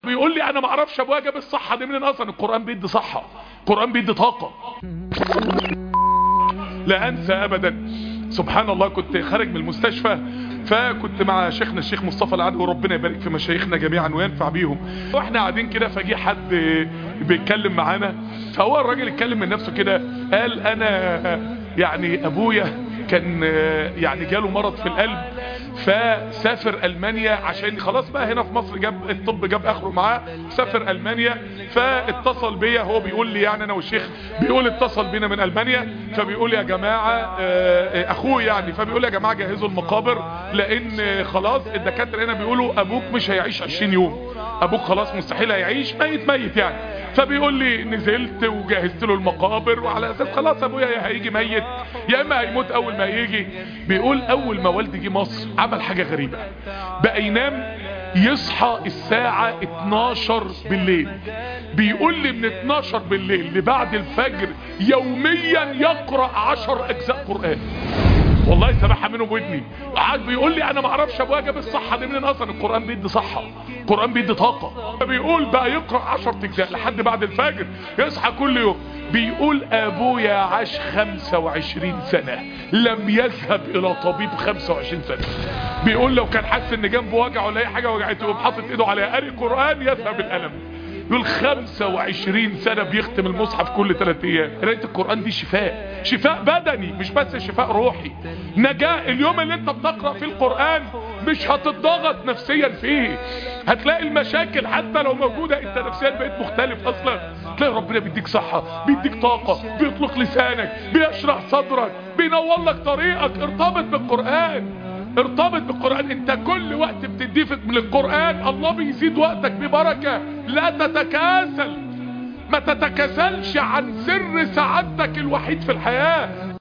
بيقول لي انا ما اعرفش ابويا جاب الصحه دي منين اصلا القران بيدي صحه القران بيدي طاقه لا انسى ابدا سبحان الله كنت خارج من المستشفى فكنت مع شيخنا الشيخ مصطفى العدوي وربنا يبارك في مشايخنا جميعا وينفع بيهم واحنا قاعدين كده فجي حد بيتكلم معانا فهو الراجل اتكلم من نفسه كده قال انا يعني ابويا كان يعني جاله مرض في القلب فسافر المانيا عشان خلاص بقى هنا في مصر جاب الطب جاب اخره معاه سافر المانيا فاتصل بيا هو بيقول لي يعني انا والشيخ بيقول اتصل بينا من المانيا فبيقول يا جماعه اخوه يعني فبيقول يا جماعه جهزوا المقابر لان خلاص الدكاتره هنا بيقولوا ابوك مش هيعيش 20 يوم ابوك خلاص مستحيل هيعيش ميت ميت يعني فبيقول لي نزلت وجهزت له المقابر وعلى اساس خلاص ابويا يا هيجي ميت يا اما هيموت اول ما يجي بيقول اول ما والدي جه مصر عمل حاجه غريبه بقى ينام يصحى الساعة 12 بالليل بيقول لي من 12 بالليل لبعد الفجر يوميا يقرأ 10 اجزاء قرآن والله سامعها منه بودني قعد بيقول لي انا ما اعرفش ابويا جاب الصحه دي منين اصلا القران بيدي صحه القران بيدي طاقه فبيقول بقى يقرا 10 اجزاء لحد بعد الفجر يصحى كل يوم بيقول ابويا عاش 25 سنه لم يذهب الى طبيب 25 سنه بيقول لو كان حاسس ان جنبه وجع ولا اي حاجه وجعته يقوم حاطط ايده عليها قاري قران يذهب الالم يقول 25 سنة بيختم المصحف كل 3 ايام قرايه القرآن دي شفاء شفاء بدني مش بس شفاء روحي نجاة اليوم اللي انت بتقرأ فيه القرآن مش هتتضغط نفسيا فيه هتلاقي المشاكل حتى لو موجودة انت نفسيا بقيت مختلف اصلا تلاقي ربنا بيديك صحة بيديك طاقة بيطلق لسانك بيشرح صدرك بينور لك طريقك ارتبط بالقرآن ارتبط بالقرآن انت كل وقت بتديه من القرآن الله بيزيد وقتك ببركة لا تتكاسل ما تتكاسلش عن سر سعادتك الوحيد في الحياة